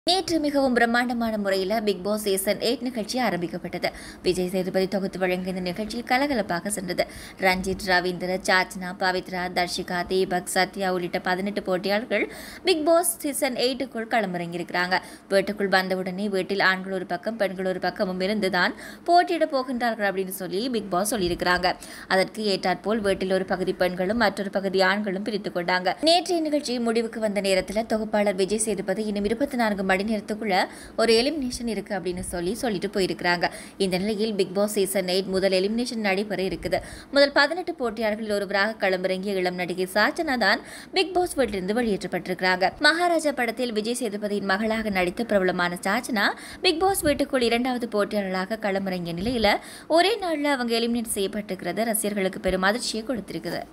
நேற்று மிகவும் பிரம்மாண்டமான முறையில் பிக் பாஸ் சீசன் எயிட் நிகழ்ச்சி ஆரம்பிக்கப்பட்டது விஜய் சேதுபதி தொகுத்து வழங்கிய இந்த நிகழ்ச்சி கலகலப்பாக சென்றது ரஞ்சித் ரவீந்திர சாச்சனா பவித்ரா தர்ஷிகா தீபக் சத்யா உள்ளிட்ட பதினெட்டு போட்டியாளர்கள் பிக் பாஸ் சீசன் எயிட்டுக்குள் களமிறங்கியிருக்கிறாங்க வீட்டுக்குள் வந்தவுடனே வீட்டில் ஆண்கள் ஒரு பக்கம் பெண்கள் ஒரு பக்கமும் இருந்துதான் போட்டியிட போகின்றார்கள் அப்படின்னு சொல்லி பிக் பாஸ் சொல்லியிருக்கிறாங்க அதற்கு ஏற்றாற்போல் வீட்டில் ஒரு பகுதி பெண்களும் மற்றொரு பகுதி ஆண்களும் பிரித்துக் கொண்டாங்க நேற்றைய நிகழ்ச்சி முடிவுக்கு வந்த நேரத்தில் தொகுப்பாளர் விஜய் சேதுபதி இன்னும் இருபத்தி நான்கு மணி நேரத்துக்குள்ள ஒரு எலிமினேஷன் இருக்கு அப்படின்னு சொல்லி சொல்லிட்டு போயிருக்கிறாங்க இந்த நிலையில் பிக் பாஸ் சீசன் எயிட் முதல் எலிமினேஷன் நடைபெற இருக்குது முதல் பதினெட்டு போட்டியாளர்களில் ஒருவராக களமிறங்கிய இளம் நடிகை சாச்சனா தான் பிக் பாஸ் வீட்டிலிருந்து வெளியேற்றப்பட்டிருக்கிறாங்க மகாராஜா படத்தில் விஜய் சேதுபதியின் மகளாக நடித்த பிரபலமான சாச்சனா பிக் பாஸ் வீட்டுக்குள் இரண்டாவது போட்டியாளராக களமிறங்கிய நிலையில ஒரே நாள்ல அவங்க எலிமினேட் செய்யப்பட்டிருக்கிறது ரசிகர்களுக்கு பெரும் அதிர்ச்சியை கொடுத்திருக்குது